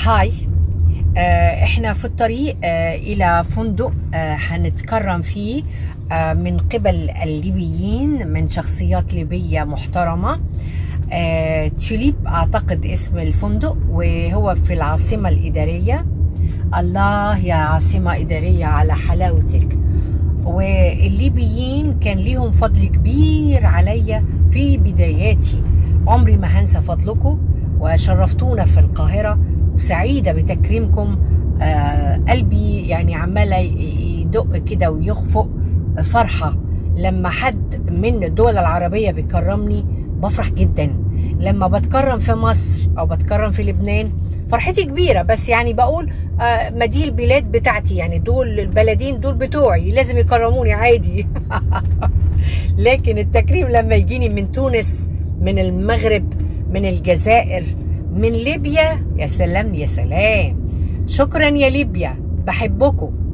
هاي آه، احنا في الطريق آه، الى فندق آه، هنتكرم فيه آه، من قبل الليبيين من شخصيات ليبية محترمة آه، توليب اعتقد اسم الفندق وهو في العاصمة الإدارية الله يا عاصمة إدارية على حلاوتك والليبيين كان ليهم فضل كبير عليا في بداياتي عمري ما هنسى فضلكم وشرفتونا في القاهرة سعيدة بتكريمكم آه قلبي يعني عمال يدق كده ويخفق فرحة لما حد من الدول العربية بيكرمني بفرح جدا لما بتكرم في مصر او بتكرم في لبنان فرحتي كبيرة بس يعني بقول آه ما دي البلاد بتاعتي يعني دول البلدين دول بتوعي لازم يكرموني عادي لكن التكريم لما يجيني من تونس من المغرب من الجزائر من ليبيا يا سلام يا سلام شكرا يا ليبيا بحبكم